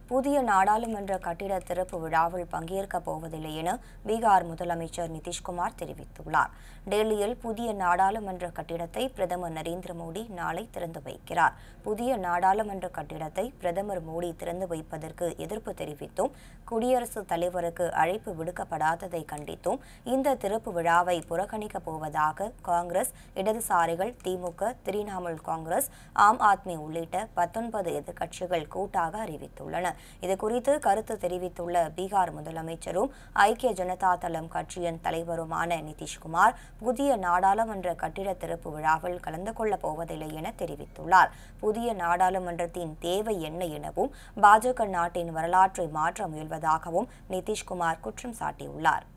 புதிய நாடாளுமன்ற கட்டிட திறப்பு விழாவில் பங்கேற்கப் போவதில்லை என பீகார் முதலமைச்சர் நிதிஷ்குமார் தெரிவித்துள்ளார் டெல்லியில் புதிய நாடாளுமன்ற கட்டிடத்தை பிரதமர் நரேந்திர மோடி நாளை திறந்து வைக்கிறார் புதிய நாடாளுமன்ற கட்டிடத்தை பிரதமர் மோடி திறந்து வைப்பதற்கு எதிர்ப்பு தெரிவித்தும் குடியரசுத் தலைவருக்கு அழைப்பு விடுக்கப்படாததை கண்டித்தும் இந்த திறப்பு விழாவை புறக்கணிக்கப் போவதாக காங்கிரஸ் இடதுசாரிகள் திமுக திரிணாமுல் காங்கிரஸ் ஆம் ஆத்மி உள்ளிட்ட பத்தொன்பது எதிர்க்கட்சிகள் கூட்டாக அறிவித்துள்ளன இதுகுறித்து கருத்து தெரிவித்துள்ள பீகார் முதலமைச்சரும் ஐக்கிய ஜனதா தளம் கட்சியின் தலைவருமான நிதிஷ்குமார் புதிய நாடாளுமன்ற கட்டிட திறப்பு விழாவில் கலந்து கொள்ளப் போவதில்லை என தெரிவித்துள்ளார் புதிய நாடாளுமன்றத்தின் தேவை என்ன எனவும் பாஜக நாட்டின் வரலாற்றை மாற்ற முயல்வதாகவும் நிதிஷ்குமார் குற்றம் சாட்டியுள்ளார்